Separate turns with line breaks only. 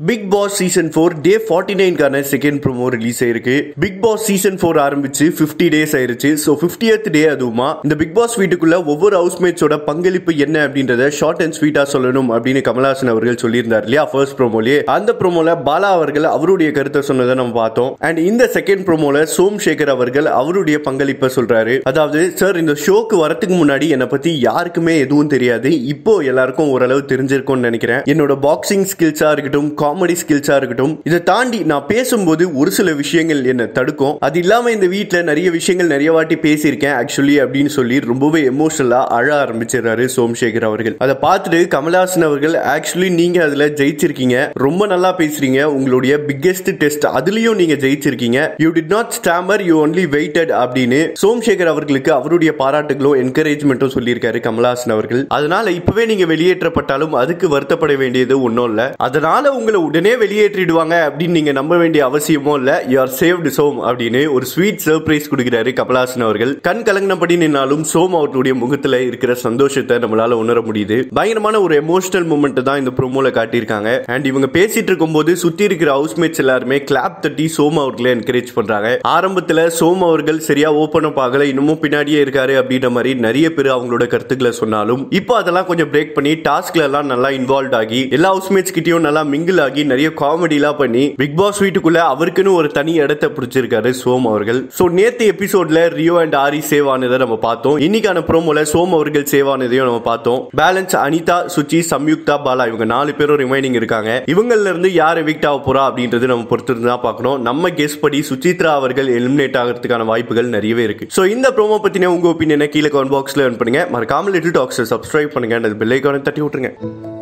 big Boss season four day forty நைன்கான second promo release ஆயிருக்கு Bigg Boss season four ஆரம்பிச்சு fifty days ஆயிருச்சு so fiftieth day அதுவுமா இந்த பிக் பாஸ் வீட்டுக்குள்ள ஒவ்வொரு ஹவுஸ்மேட்ஸோட பங்களிப்பு என்ன அப்படின்றத ஷார்ட் அண்ட் ஸ்வீட்டா சொல்லணும் அப்படின்னு கமலஹாசன் அவர்கள் சொல்லியிருந்தார் இல்லையா ஃபர்ஸ்ட் ப்ரோமோலயே அந்த ப்ரோமோல பாலா அவர்கள் அவருடைய கருத்தை சொன்னதை நம்ம பார்த்தோம் அண்ட் இந்த செகண்ட் ப்ரோமோல சோம் சேகர் அவர்கள் அவருடைய பங்களிப்பை சொல்றாரு அதாவது சார் இந்த ஷோக்கு வரதுக்கு முன்னாடி என்னை பத்தி யாருக்குமே எதுவும் தெரியாது இப்போ எல்லாருக்கும் ஓரளவு தெரிஞ்சிருக்கும்னு நினைக்கிறேன் என்னோட பாக்ஸிங் ஸ்கில்ஸா இருக்கட்டும் காமெடி ஸ்கில்ஸா இருக்கட்டும் இதை தாண்டி நான் பேசும்போது ஒரு சில விஷயங்கள் என்ன தடுக்கும் அது இல்லாம இந்த வீட்ல நிறைய விஷயங்கள் நிறைய வாட்டி பேசியிருக்கேன் ஆக்சுவலி அப்படின்னு சொல்லி ரொம்பவே எமோஷனலா அழ ஆரம்பிச்சிடுறாரு சோம்சேகர் அவர்கள் அதை பார்த்துட்டு கமலஹாசன் அவர்கள் ஆக்சுவலி நீங்க அதுல ஜெயிச்சிருக்கீங்க ரொம்ப நல்லா பேசுறீங்க உங்களுடைய பிக்கெஸ்ட் டெஸ்ட் அதுலயும் நீங்க ஜெயிச்சிருக்கீங்க you did not stammer you only waited அப்படின்னு சோம்சேகர் அவர்களுக்கு அவருடைய பாராட்டுகளும் என்கரேஜ்மெண்ட்டும் சொல்லியிருக்காரு கமலஹாசன் அவர்கள் அதனால இப்பவே நீங்க வெளியேற்றப்பட்டாலும் அதுக்கு வருத்தப்பட வேண்டியது ஒன்றும் இல்ல அதனால உங்களை உடனே வெளியேற்றிடுவாங்க அப்படின்னு நீங்க நம்ப வேண்டிய அவசியமும் இல்ல யூ ஆர் சேவ்டு சோம் அப்படின்னு ஒரு ஸ்வீட் சர்ப்ரைஸ் கொடுக்கிறாரு கமலஹாசன் அவர்கள் கண் கலங்கினபடி நின்னாலும் சோம் அவர்களுடைய முகத்துல இருக்கிற சந்தோஷத்தை நம்மளால உணர முடியுது பயங்கரமான ஒரு எமோஷனல் மூமெண்ட் தான் இந்த ப்ரோமோல காட்டியிருக்காங்க அண்ட் இவங்க பேசிட்டு இருக்கும்போது சுத்தி இருக்கிற ஹவுஸ்மேட்ஸ் எல்லாருமே கிளாப் தட்டி சோம் அவர்களை என்கரேஜ் பண்றாங்க ஆரம்பத்துல சோம் அவர்கள் சரியா ஓபன் அப் ஆகல இன்னமும் பின்னாடியே இருக்காரு அப்படின்ற மாதிரி நிறைய பேர் அவங்களோட கருத்துக்களை சொன்னாலும் இப்போ அதெல்லாம் கொஞ்சம் பிரேக் பண்ணி டாஸ்க்ல எல்லாம் நல்லா இன்வால்வ் ஆகி எல்லா ஹவுஸ்மேட்ஸ் கிட்டயும் நல்லா மிங்கிள் ஆகி நிறைய காமெடிலாம் பண்ணி பிக் பாஸ் வீட்டுக்குள்ள அவருக்குன்னு ஒரு தனி இடத்தை பிடிச்சிருக்காரு சோம் அவர்கள் சோ நேத்து எபிசோட்ல ரியோ அண்ட் ஆரி சேவ் ஆனதை நம்ம பார்த்தோம் இன்னைக்கான ப்ரோமோல சோம் அவர்கள் சேவ் ஆனதையும் நம்ம பார்த்தோம் பேலன்ஸ் அனிதா சுச்சி சம்யுக்தா பாலா இவங்க நாலு பேரும் ரிமைனிங் இருக்காங்க இவங்கல இருந்து யார் எவிக்ட் ஆக போறா அப்படின்றது நம்ம பொறுத்து தான் பார்க்கணும் நம்ம கெஸ் படி சுசித்ரா அவர்கள் எலிமினேட் ஆகிறதுக்கான வாய்ப்புகள் நிறையவே இருக்கு சோ இந்த ப்ரோமோ பத்தின உங்க ஒப்பீனியனை கீழே கமெண்ட் பாக்ஸ்ல பண்ணுங்க மறக்காம லிட்டில் டாக்ஸ் சப்ஸ்கிரைப் பண்ணுங்க அந்த பெல் ஐக்கானை தட்டி விட்டுருங்க